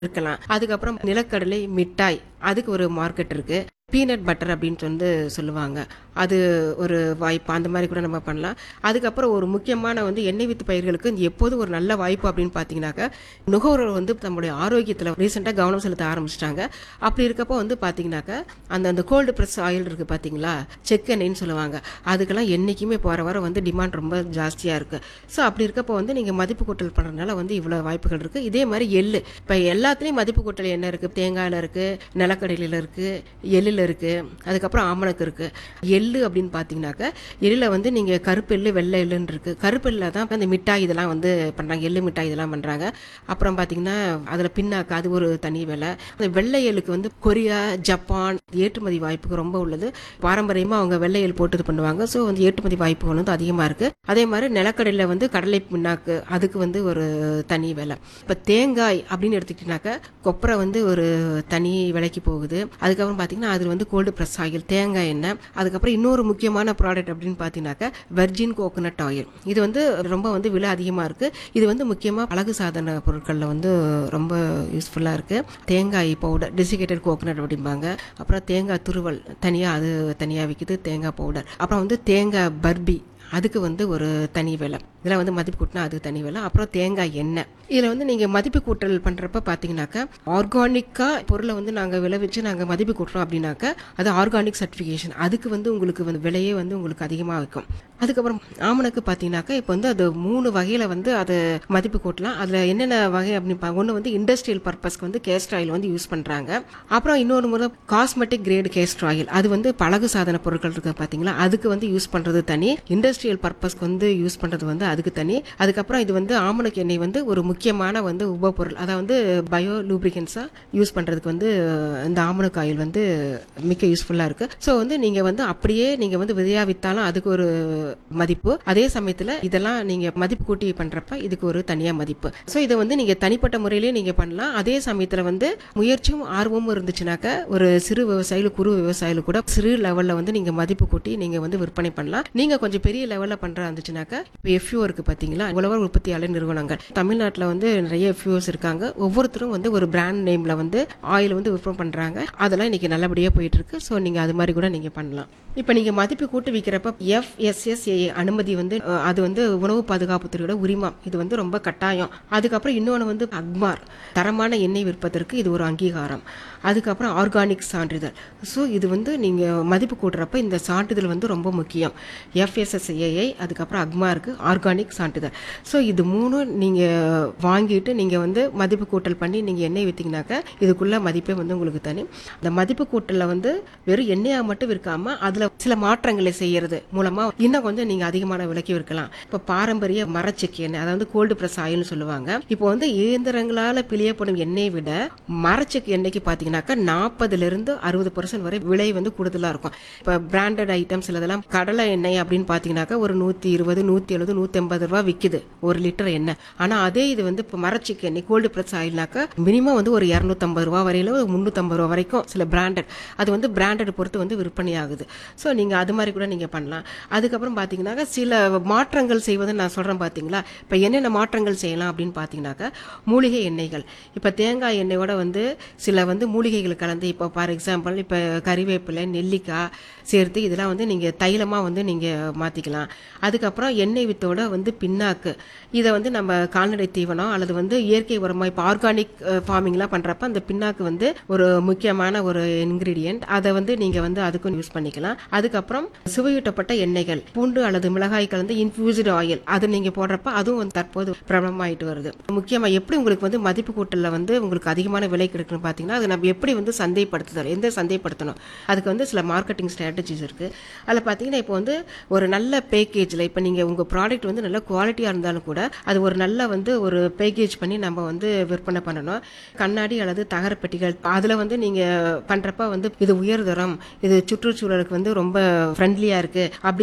இருக்கலாம் அதுக்கப்புறம் நிலக்கடலை மிட்டாய் அதுக்கு ஒரு மார்க்கெட் இருக்கு பீனட் பட்டர் அப்படின்னு வந்து சொல்லுவாங்க அது ஒரு வாய்ப்பு அந்த மாதிரி கூட நம்ம பண்ணலாம் அதுக்கப்புறம் ஒரு முக்கியமான வந்து எண்ணெய் வித்து பயிர்களுக்கு எப்போதும் ஒரு நல்ல வாய்ப்பு அப்படின்னு பார்த்தீங்கன்னாக்கா நுகர்வோர் வந்து நம்மளுடைய ஆரோக்கியத்தில் ரீசெண்டாக கவனம் செலுத்த ஆரம்பிச்சிட்டாங்க அப்படி இருக்கப்போ வந்து பார்த்தீங்கன்னாக்கா அந்த அந்த கோல்டு ப்ரெஸ் ஆயில் இருக்குது பார்த்தீங்களா செக் எண்ணெய்னு சொல்லுவாங்க அதுக்கெல்லாம் என்றைக்குமே போகிற வர வந்து டிமாண்ட் ரொம்ப ஜாஸ்தியாக இருக்குது ஸோ அப்படி இருக்கப்போ வந்து நீங்கள் மதிப்பு கூட்டல் பண்ணுறதுனால வந்து இவ்வளோ வாய்ப்புகள் இருக்குது இதே மாதிரி எள்ளு இப்போ எல்லாத்துலேயும் மதிப்பு கூட்டல் என்ன இருக்குது தேங்காயில் இருக்குது நிலக்கடலையில் இருக்குது எள்ளில் இருக்குது அதுக்கப்புறம் ஆமணக்கு இருக்குது எள்ளு அப்படின்னு பார்த்தீங்கன்னாக்கா எள்ளில் வந்து நீங்கள் கருப்பு எள்ளு வெள்ளை எள்ளுன்னு இருக்குது கருப்பு எள்ளில் தான் இந்த மிட்டாய் இதெல்லாம் வந்து பண்ணுறாங்க எள்ளு மிட்டாய் இதெல்லாம் பண்ணுறாங்க அப்புறம் பார்த்தீங்கன்னா அதில் பின்னாக்கு அது ஒரு தனி விலை அந்த வெள்ளை எள்ளுக்கு வந்து கொரியா ஜப்பான் ஏற்றுமதி வாய்ப்புக்கு ரொம்ப உள்ளது பாரம்பரியமாக அவங்க வெள்ளை எள் போட்டு இது பண்ணுவாங்க ஸோ வந்து ஏற்றுமதி வாய்ப்புகள் வந்து அதிகமாக இருக்குது அதே மாதிரி நிலக்கடலையில் வந்து கடலை பின்னாக்கு அதுக்கு வந்து ஒரு தனி விலை இப்போ தேங்காய் அப்படின்னு எடுத்துக்கிட்டீங்கன்னாக்கா கொப்பரை வந்து ஒரு தனி விலைக்கு போகுது அதுக்கப்புறம் பார்த்தீங்கன்னா அது வந்து கோல்டு ப்ரெஸ் ஆயில் தேங்காய் எண்ணெய் அதுக்கப்புறம் இன்னொரு முக்கியமான ப்ராடக்ட் அப்படின்னு பார்த்தீங்கன்னாக்கா வெர்ஜின் கோகோனட் ஆயில் இது வந்து ரொம்ப வந்து விலை அதிகமாக இருக்குது இது வந்து முக்கியமாக அழகு சாதன பொருட்களில் வந்து ரொம்ப யூஸ்ஃபுல்லாக இருக்குது தேங்காய் பவுடர் டெசிகேட்டட் கோகோனட் அப்படிம்பாங்க அப்புறம் தேங்காய் துருவல் தனியாக அது தனியாக விற்கிது தேங்காய் பவுடர் அப்புறம் வந்து தேங்காய் பர்பி அதுக்கு வந்து ஒரு தனி விலை இதில் வந்து மதிப்பு கூட்டினா அது தனி விலை அப்புறம் தேங்காய் எண்ணெய் இதில் வந்து நீங்கள் மதிப்பு கூட்டல் பண்ணுறப்ப பார்த்தீங்கன்னாக்கா ஆர்கானிக்காக பொருளை வந்து நாங்கள் விளைவிச்சு நாங்கள் மதிப்பு கூட்டுறோம் அப்படின்னாக்கா அது ஆர்கானிக் சர்டிஃபிகேஷன் அதுக்கு வந்து உங்களுக்கு வந்து விலையே வந்து உங்களுக்கு அதிகமாக வைக்கும் அதுக்கப்புறம் ஆமணக்கு பார்த்தீங்கன்னாக்கா இப்போ வந்து அது மூணு வகையில் வந்து அதை மதிப்பு கூட்டலாம் அதில் என்னென்ன வகை அப்படின்னு ஒன்று வந்து இண்டஸ்ட்ரியல் பர்பஸ்க்கு வந்து கேஸ்ட் ஆயில் வந்து யூஸ் பண்ணுறாங்க அப்புறம் இன்னொரு முறை காஸ்மெட்டிக் கிரேடு கேஸ்ட் ஆயில் அது வந்து பழகு சாதன பொருட்கள் இருக்கு பார்த்தீங்களா அதுக்கு வந்து யூஸ் பண்ணுறது தனி இண்டஸ்ட்ரியல் பர்பஸ்க்கு வந்து யூஸ் பண்ணுறது வந்து அதுக்கு தனி அதுக்கப்புறம் இது வந்து ஆமணக்கு எண்ணெய் வந்து ஒரு முக்கியமான வந்து உபப்பொருள் அதாவது வந்து பயோ லூப்ரிகன்ஸாக யூஸ் பண்ணுறதுக்கு வந்து இந்த ஆமணக்கு ஆயில் வந்து மிக்க யூஸ்ஃபுல்லாக இருக்குது ஸோ வந்து நீங்கள் வந்து அப்படியே நீங்கள் வந்து விதையா வித்தாலும் அதுக்கு ஒரு மதிப்பு அதே சமயத்தில் இதெல்லாம் நீங்கள் மதிப்பு கூட்டி பண்ணுறப்ப இதுக்கு ஒரு தனியாக மதிப்பு ஸோ இதை வந்து நீங்கள் தனிப்பட்ட முறையிலேயே நீங்கள் பண்ணலாம் அதே சமயத்தில் வந்து முயற்சியும் ஆர்வமும் இருந்துச்சுனாக்க ஒரு சிறு விவசாயிகள் குறு விவசாயிகள் கூட சிறு லெவலில் வந்து நீங்கள் மதிப்பு கூட்டி நீங்கள் வந்து விற்பனை பண்ணலாம் நீங்கள் கொஞ்சம் பெரிய லெவலில் பண்ணுறா இருந்துச்சுனாக்கா இப்போ எஃப்யூ இருக்கு பார்த்தீங்களா உழவர் உற்பத்தியாளர் நிறுவனங்கள் தமிழ்நாட்டில் வந்து நிறைய எஃப்யூஸ் இருக்காங்க ஒவ்வொருத்தரும் வந்து ஒரு பிராண்ட் நேமில் வந்து ஆயில் வந்து விற்பனை பண்ணுறாங்க அதெல்லாம் இன்னைக்கு நல்லபடியாக போயிட்டு இருக்கு ஸோ நீங்கள் அது மாதிரி கூட நீங்கள் பண்ணலாம் இப்போ நீங்கள் மதிப்பு கூட்டு விற்கிறப்ப எஃப்எஸ்எஸ்ஏ அனுமதி வந்து அஹ், அது வந்து உணவு பாதுகாப்புத்துறையோட உரிமம் இது வந்து ரொம்ப கட்டாயம் அதுக்கப்புறம் இன்னொன்று வந்து அக்மார் தரமான எண்ணெய் விற்பதற்கு இது ஒரு அங்கீகாரம் அதுக்கப்புறம் ஆர்கானிக் சான்றிதழ் ஸோ இது வந்து நீங்கள் மதிப்பு கூட்டுறப்ப இந்த சான்றிதழ் வந்து ரொம்ப முக்கியம் எஃப்எஸ்எஸ்ஏஐ அதுக்கப்புறம் அக்மாருக்கு ஆர்கானிக் சான்றிதழ் ஸோ இது மூணும் நீங்கள் வாங்கிட்டு நீங்கள் வந்து மதிப்பு கூட்டல் பண்ணி நீங்கள் எண்ணெய் விற்றீங்கனாக்கா இதுக்குள்ள மதிப்பே வந்து உங்களுக்கு தனி இந்த மதிப்பு கூட்டலில் வந்து வெறும் எண்ணெயாக மட்டும் விற்காம அதில் சில மாற்றங்களை செய்யறது மூலமாக இன்னும் கொஞ்சம் நீங்கள் அதிகமான விலைக்கு விற்கலாம் இப்போ பாரம்பரிய மரச்செக்கு எண்ணெய் அதாவது கோல்டு ப்ரெஸ் ஆயில்னு சொல்லுவாங்க இப்போ வந்து இயந்திரங்களால் பிழியப்படும் எண்ணெயை விட மரச்செக்கு எண்ணெய்க்கு பார்த்தீங்கன்னாக்கா நாற்பதுலேருந்து அறுபது பர்சன்ட் வரை விலை வந்து கூடுதலாக இருக்கும் இப்போ பிராண்டட் ஐட்டம்ஸ் இதெல்லாம் கடலை எண்ணெய் அப்படின்னு பார்த்தீங்கன்னாக்கா ஒரு நூற்றி இருபது நூற்றி எழுபது நூற்றி ஐம்பது ரூபா விற்குது ஒரு லிட்டர் எண்ணெய் ஆனால் அதே இது வந்து இப்போ மரச்செக்கு எண்ணெய் கோல்டு ப்ரெஸ் ஆயில்னாக்கா மினிமம் வந்து ஒரு இரநூத்தம்பது ரூபா வரையில ஒரு முந்நூற்றம்பது ரூபா வரைக்கும் சில பிராண்டட் அது வந்து பிராண்டட் பொறுத்து வந்து விற்பனை ஆகுது ஸோ நீங்கள் அது மாதிரி கூட நீங்கள் பண்ணலாம் அதுக்கப்புறம் பார்த்தீங்கன்னாக்கா சில மாற்றங்கள் செய்வது நான் சொல்கிறேன் பார்த்தீங்களா இப்போ என்னென்ன மாற்றங்கள் செய்யலாம் அப்படின்னு பார்த்தீங்கன்னாக்கா மூலிகை எண்ணெய்கள் இப்போ தேங்காய் எண்ணெயோட வந்து சில வந்து மூலிகைகள் கலந்து இப்போ ஃபார் எக்ஸாம்பிள் இப்போ கறிவேப்பிலை நெல்லிக்காய் சேர்த்து இதெல்லாம் வந்து நீங்கள் தைலமாக வந்து நீங்கள் மாற்றிக்கலாம் அதுக்கப்புறம் எண்ணெய் வித்தோட வந்து பின்னாக்கு இதை வந்து நம்ம கால்நடை தீவனம் அல்லது வந்து இயற்கை உரமாக இப்போ ஆர்கானிக் ஃபார்மிங்லாம் பண்ணுறப்ப அந்த பின்னாக்கு வந்து ஒரு முக்கியமான ஒரு இன்க்ரீடியன்ட் அதை வந்து நீங்கள் வந்து அதுக்கும் யூஸ் பண்ணிக்கலாம் அதுக்கப்புறம் சுவையூட்டப்பட்ட எண்ணெய்கள் பூண்டு அல்லது மிளகாய் கலந்து இன்ஃபியூஸ்டு ஆயில் அது நீங்கள் போடுறப்ப அதுவும் வந்து தற்போது பிரபலமாயிட்டு வருது முக்கியமாக எப்படி உங்களுக்கு வந்து மதிப்பு கூட்டலில் வந்து உங்களுக்கு அதிகமான விலை கிடைக்குன்னு பார்த்தீங்கன்னா அது நம்ம எப்படி வந்து சந்தைப்படுத்துதல் எந்த சந்தைப்படுத்தணும் அதுக்கு வந்து சில மார்க்கெட்டிங் ஸ்ட்ராட்டஜிஸ் இருக்குது அதில் பார்த்தீங்கன்னா இப்போ வந்து ஒரு நல்ல பேக்கேஜில் இப்போ நீங்கள் உங்கள் ப்ராடக்ட் வந்து நல்ல குவாலிட்டியாக இருந்தாலும் கூட அது ஒரு நல்ல வந்து ஒரு பேக்கேஜ் பண்ணி நம்ம வந்து விற்பனை பண்ணணும் கண்ணாடி அல்லது தகரப்பெட்டிகள் அதில் வந்து நீங்கள் பண்ணுறப்ப வந்து இது உயர்தரம் இது சுற்றுச்சூழலுக்கு வந்து ரொம்ப ஃப்ரெண்ட்லியாக இருக்குது அப்படிங்கிற வந்து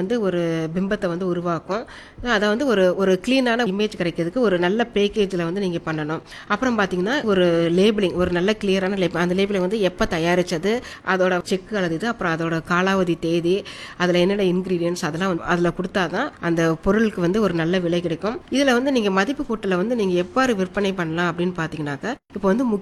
வந்து ஒரு பிம்பத்தை வந்து உருவாக்கும் அதை வந்து ஒரு ஒரு க்ளீனான இமேஜ் கிடைக்கிறதுக்கு ஒரு நல்ல பேக்கேஜில் வந்து நீங்கள் பண்ணணும் அப்புறம் பார்த்தீங்கன்னா ஒரு லேபிளிங் ஒரு நல்ல கிளியரான லேபிள் அந்த லேபிளை வந்து எப்போ தயாரித்தது அதோட செக் எழுது அப்புறம் அதோட காலாவதி தேதி அதில் என்னென்ன இன்க்ரீடியன்ஸ் அதெல்லாம் வந்து அதில் கொடுத்தா தான் அந்த பொருளுக்கு வந்து ஒரு நல்ல விலை கிடைக்கும் இதில் வந்து நீங்கள் மதிப்பு கூட்டலை வந்து நீங்கள் எவ்வாறு விற்பனை பண்ணலாம் அப்படின்னு பார்த்தீங்கன்னாக்கா இப்போ வந்து